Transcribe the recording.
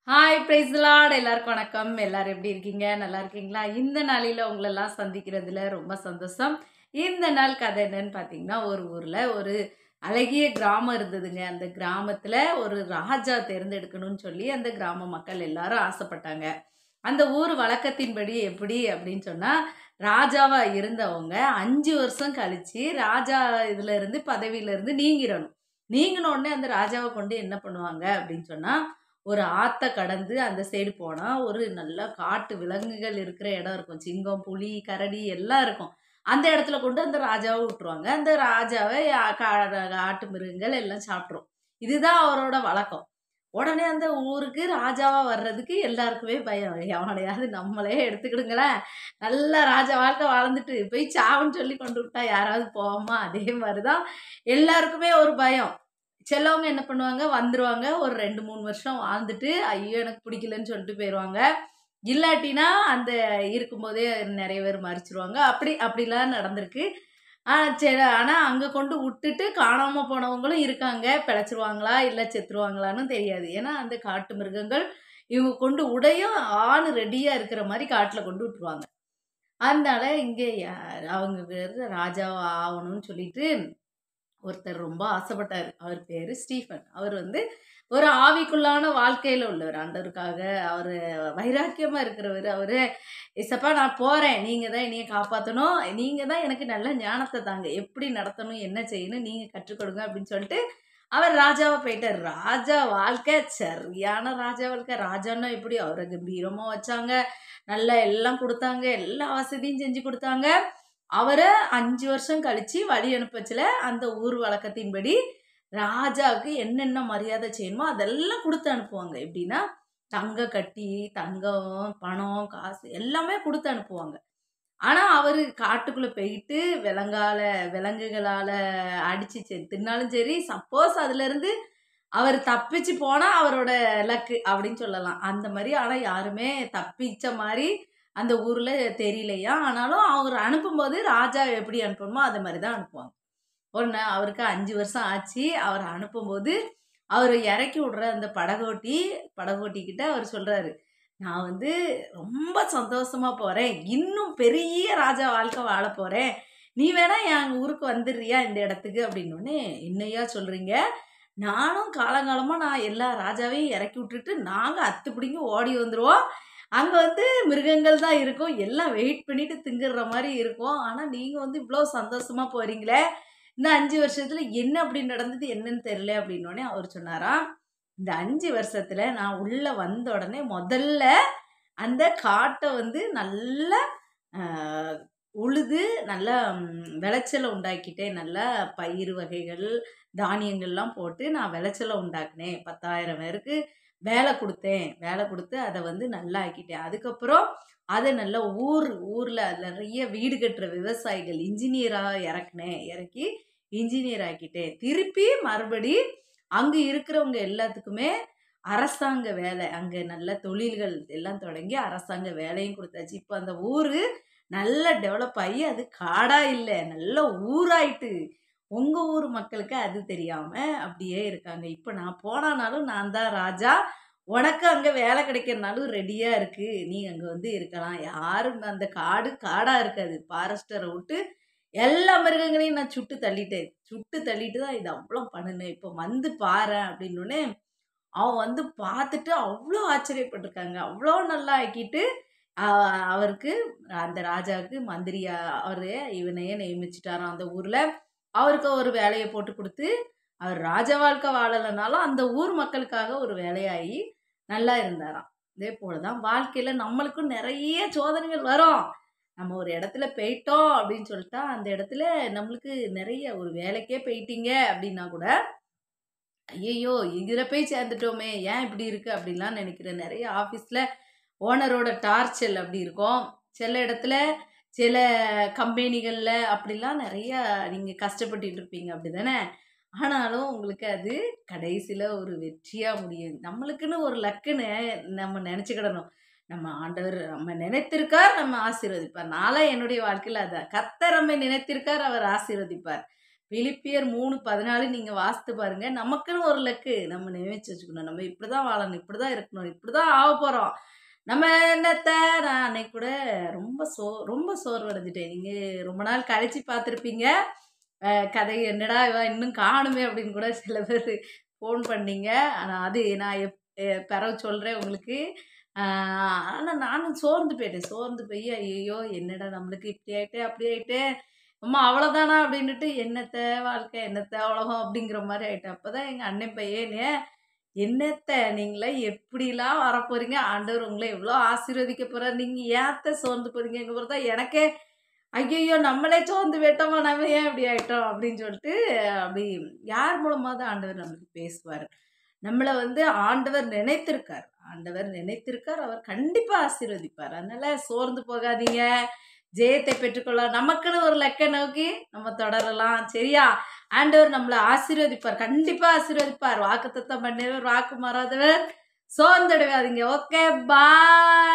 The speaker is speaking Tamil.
ஹாய் பிரைஸ் லார்ட் எல்லாருக்கும் வணக்கம் எல்லாரும் எப்படி இருக்கீங்க நல்லா இருக்கீங்களா இந்த நாளில் உங்களெல்லாம் சந்திக்கிறதுல ரொம்ப சந்தோஷம் இந்த நாள் கதை என்னன்னு பார்த்தீங்கன்னா ஒரு ஊரில் ஒரு அழகிய கிராமம் இருந்ததுங்க அந்த கிராமத்தில் ஒரு ராஜா தேர்ந்தெடுக்கணும்னு சொல்லி அந்த கிராம மக்கள் எல்லாரும் ஆசைப்பட்டாங்க அந்த ஊர் வழக்கத்தின்படி எப்படி அப்படின்னு சொன்னால் ராஜாவா இருந்தவங்க அஞ்சு வருஷம் கழிச்சு ராஜா இதுல இருந்து பதவியில இருந்து நீங்கிடணும் நீங்கின உடனே அந்த ராஜாவை கொண்டு என்ன பண்ணுவாங்க அப்படின்னு சொன்னா ஒரு ஆத்த கடந்து அந்த சைடு போனா ஒரு நல்ல காட்டு விலங்குகள் இருக்கிற இடம் இருக்கும் சிங்கம் புலி கரடி எல்லாம் இருக்கும் அந்த இடத்துல கொண்டு அந்த ராஜாவை விட்டுருவாங்க அந்த ராஜாவை ஆ- கா- ஆட்டு மிருகங்கள் எல்லாம் சாப்பிட்ரும் இதுதான் அவரோட வழக்கம் உடனே அந்த ஊருக்கு ராஜாவா வர்றதுக்கு எல்லாருக்குமே பயம் எவனையாவது நம்மளே எடுத்துக்கிடுங்களேன் நல்ல ராஜா வாழ்க்கை வாழ்ந்துட்டு போய் சாவுன்னு சொல்லி கொண்டு விட்டா யாராவது போவோமா அதே மாதிரி தான் எல்லாருக்குமே ஒரு பயம் சிலவங்க என்ன பண்ணுவாங்க வந்துருவாங்க ஒரு ரெண்டு மூணு வருஷம் வாழ்ந்துட்டு ஐயோ எனக்கு பிடிக்கலன்னு சொல்லிட்டு போயிடுவாங்க இல்லாட்டினா அந்த இருக்கும்போதே நிறைய பேர் மறிச்சிருவாங்க அப்படி அப்படிலாம் நடந்திருக்கு ஆனால் சரி ஆனால் அங்கே கொண்டு விட்டுட்டு காணாமல் போனவங்களும் இருக்காங்க பிழைச்சிருவாங்களா இல்லை செத்துருவாங்களான்னு தெரியாது ஏன்னா அந்த காட்டு மிருகங்கள் இவங்க கொண்டு உடையும் ஆண் ரெடியாக இருக்கிற மாதிரி காட்டில் கொண்டு விட்டுருவாங்க அதனால இங்கே யார் அவங்க பேர் ராஜாவா ஆகணும்னு சொல்லிட்டு ஒருத்தர் ரொம்ப ஆசைப்பட்டார் அவர் பேர் ஸ்டீஃபன் அவர் வந்து ஒரு ஆவிக்குள்ளான வாழ்க்கையில் உள்ளவர் ஆண்டவருக்காக அவர் வைராக்கியமாக இருக்கிறவர் அவர் இசப்பா நான் போகிறேன் நீங்கள் தான் என்னைய காப்பாற்றணும் நீங்கள் தான் எனக்கு நல்ல ஞானத்தை தாங்க எப்படி நடத்தணும் என்ன செய்யணும் நீங்கள் கற்றுக் கொடுங்க அப்படின்னு சொல்லிட்டு அவர் ராஜாவா போயிட்டார் ராஜா வாழ்க்கை சரியான ராஜா வாழ்க்கை ராஜான்னா எப்படி அவரை கம்பீரமாக வச்சாங்க நல்லா எல்லாம் கொடுத்தாங்க எல்லா வசதியும் செஞ்சு கொடுத்தாங்க அவரை அஞ்சு வருஷம் கழிச்சு வழி அனுப்பச்சில் அந்த ஊர் வழக்கத்தின்படி ராஜாவுக்கு என்னென்ன மரியாதை செய்யணுமோ அதெல்லாம் கொடுத்து அனுப்புவாங்க எப்படின்னா தங்க கட்டி தங்கம் பணம் காசு எல்லாமே கொடுத்து அனுப்புவாங்க ஆனால் அவர் காட்டுக்குள்ளே போயிட்டு விலங்கால விலங்குகளால் அடித்து சரி தின்னாலும் சரி சப்போஸ் அதுலேருந்து அவர் தப்பிச்சு போனால் அவரோட லக்கு அப்படின்னு சொல்லலாம் அந்த மாதிரி ஆனால் யாருமே தப்பிச்ச மாதிரி அந்த ஊரில் தெரியலையா ஆனாலும் அவர் அனுப்பும்போது ராஜா எப்படி அனுப்பணுமோ அது மாதிரி தான் அனுப்புவாங்க ஒன்று அவருக்கு அஞ்சு வருஷம் ஆச்சு அவர் அனுப்பும்போது அவர் இறக்கி விடுற அந்த படகோட்டி படகோட்டிக்கிட்ட அவர் சொல்கிறாரு நான் வந்து ரொம்ப சந்தோஷமாக போகிறேன் இன்னும் பெரிய ராஜா வாழ்க்கை வாழ போகிறேன் நீ வேணா என் ஊருக்கு வந்துடுறியா இந்த இடத்துக்கு அப்படின்னோடனே என்னையா சொல்கிறீங்க நானும் காலங்காலமாக நான் எல்லா ராஜாவையும் இறக்கி விட்டுட்டு நாங்கள் அத்து பிடிங்கி ஓடி வந்துடுவோம் அங்கே வந்து மிருகங்கள் தான் இருக்கும் எல்லாம் வெயிட் பண்ணிட்டு திங்குற மாதிரி இருக்கும் ஆனால் நீங்கள் வந்து இவ்வளோ சந்தோஷமாக போகிறீங்களே இந்த அஞ்சு வருஷத்தில் என்ன அப்படி நடந்தது என்னன்னு தெரியல அப்படின்னோடனே அவர் சொன்னாராம் இந்த அஞ்சு வருஷத்தில் நான் உள்ளே வந்த உடனே முதல்ல அந்த காட்டை வந்து நல்லா ஆஹ், உழுது நல்லா ம், விளைச்சலை உண்டாக்கிட்டேன் நல்லா பயிர் வகைகள் தானியங்கள்லாம் போட்டு நான் விளைச்சலை உண்டாக்குனேன் பத்தாயிரம் பேருக்கு வேலை கொடுத்தேன் வேலை கொடுத்து அதை வந்து நல்லா ஆக்கிட்டேன் அதுக்கப்புறம் அதை நல்லா ஊர் ஊரில் நிறைய வீடு கட்டுற விவசாயிகள் இன்ஜினியராக இறக்குனேன் இறக்கி இன்ஜினியர் ஆக்கிட்டேன் திருப்பி மறுபடி அங்கே இருக்கிறவங்க எல்லாத்துக்குமே அரசாங்க வேலை அங்கே நல்ல தொழில்கள் எல்லாம் தொடங்கி அரசாங்க வேலையும் கொடுத்தாச்சு இப்போ அந்த ஊர் நல்ல டெவலப் ஆகி அது காடா இல்லை நல்ல ஊராயிட்டு உங்கள் ஊர் மக்களுக்கு அது தெரியாமல் அப்படியே இருக்காங்க இப்போ நான் போனானாலும் நான் தான் ராஜா உனக்கு அங்கே வேலை கிடைக்கிறனாலும் ரெடியாக இருக்குது நீ அங்கே வந்து இருக்கலாம் யாரும் அந்த காடு காடாக இருக்காது ஃபாரஸ்டரை விட்டு எல்லா மிருகங்களையும் நான் சுட்டு தள்ளிட்டேன் சுட்டு தள்ளிட்டு தான் இது அவ்வளோ பண்ணினேன் இப்போ வந்து பாரு அப்படின்னோடனே அவன் வந்து பார்த்துட்டு அவ்வளோ ஆச்சரியப்பட்டிருக்காங்க அவ்வளோ நல்லா ஆக்கிட்டு ஆஹ், அவருக்கு அந்த ராஜாவுக்கு மந்திரியா அவர் இவனையே நியமிச்சிட்டாராம் அந்த ஊரில் அவருக்கு ஒரு வேலையை போட்டு கொடுத்து அவர் ராஜ வாழ்க்கை வாழலைனாலும் அந்த ஊர் மக்களுக்காக ஒரு வேலையாகி நல்லா இருந்தாராம் இதே போல தான் வாழ்க்கையில் நம்மளுக்கும் நிறைய சோதனைகள் வரும் நம்ம ஒரு இடத்துல போயிட்டோம் அப்படின்னு சொல்லிட்டா அந்த இடத்துல நம்மளுக்கு நிறைய ஒரு வேலைக்கே போயிட்டீங்க அப்படின்னா கூட ஐயையோ இதில் போய் சேர்ந்துட்டோமே ஏன் இப்படி இருக்குது அப்படின்லாம் நினைக்கிறேன் நிறைய ஆஃபீஸில் ஓனரோட டார்ச்சல் அப்படி இருக்கும் சில இடத்துல சில கம்பெனிகளில் அப்படிலாம் நிறைய நீங்கள் கஷ்டப்பட்டுட்டு இருப்பீங்க அப்படி தானே ஆனாலும் உங்களுக்கு அது கடைசியில் ஒரு வெற்றியாக முடியும் நம்மளுக்குன்னு ஒரு லக்குன்னு நம்ம நினச்சிக்கிடணும் நம்ம ஆண்டவர் நம்ம நினைத்திருக்கார் நம்ம ஆசீர்வதிப்பார் நாளை என்னுடைய வாழ்க்கையில் அதான் கர்த்தர் நம்மை நினைத்திருக்கார் அவர் ஆசீர்வதிப்பார் பிலிப்பியர் மூணு பதினாலு நீங்கள் வாசித்து பாருங்க நமக்குன்னு ஒரு லக்கு நம்ம நினைச்சு வச்சுக்கணும் நம்ம இப்படி தான் வாழணும் இப்படி தான் இருக்கணும் இப்படி தான் ஆக போகிறோம் நம்ம என்னத்த நான் அன்னைக்கு கூட ரொம்ப சோ ரொம்ப சோர்வடைஞ்சிட்டேன் நீங்கள் ரொம்ப நாள் கழிச்சு பார்த்துருப்பீங்க அஹ் கதை என்னடா இவ இன்னும் காணுமே அப்படின்னு கூட சில பேர் ஃபோன் பண்ணீங்க ஆனால் அது நான் எப் எ- பிறகு சொல்கிறேன் உங்களுக்கு ஆனால் நானும் சோர்ந்து போயிட்டேன் சோர்ந்து போய் ஐயோ என்னடா நம்மளுக்கு இப்படி ஆயிட்டே அப்படி ஆயிட்டே அம்மா அவ்வளோதானா அப்படின்னுட்டு என்னத்த வாழ்க்கை என்னத்த உலகம் அப்படிங்கிற மாதிரி ஆயிட்டேன் அப்போ தான் எங்கள் அண்ணன் பையனே என்னத்த நீங்களே எப்படிலாம் வரப்போறீங்க ஆண்டவர் உங்களை எவ்வளோ ஆசீர்வதிக்க போகிறார் நீங்கள் ஏத்த சோர்ந்து போறீங்க எங்கள் பொறுத்தா எனக்கே ஐயையோ நம்மளே சோர்ந்து விட்டோமா நம்ம ஏன் இப்படி ஆயிட்டோம் அப்படின்னு சொல்லிட்டு அப்படி யார் மூலமாக தான் ஆண்டவர் நம்மளுக்கு பேசுவார் நம்மளை வந்து ஆண்டவர் நினைத்திருக்கார் ஆண்டவர் நினைத்திருக்கார் அவர் கண்டிப்பாக ஆசீர்வதிப்பார் அதனால சோர்ந்து போகாதீங்க ஜெயத்தை பெற்றுக்கொள்ள நமக்குன்னு ஒரு லக்கை நோக்கி நம்ம தொடரலாம் சரியா ஆண்டவர் நம்மளை ஆசீர்வதிப்பார் கண்டிப்பாக ஆசீர்வதிப்பார் வாக்கு தத்தம் பண்ணியவர் வாக்கு மாறாதவர் சோர்ந்துடுவாதீங்க ஓகே பாய்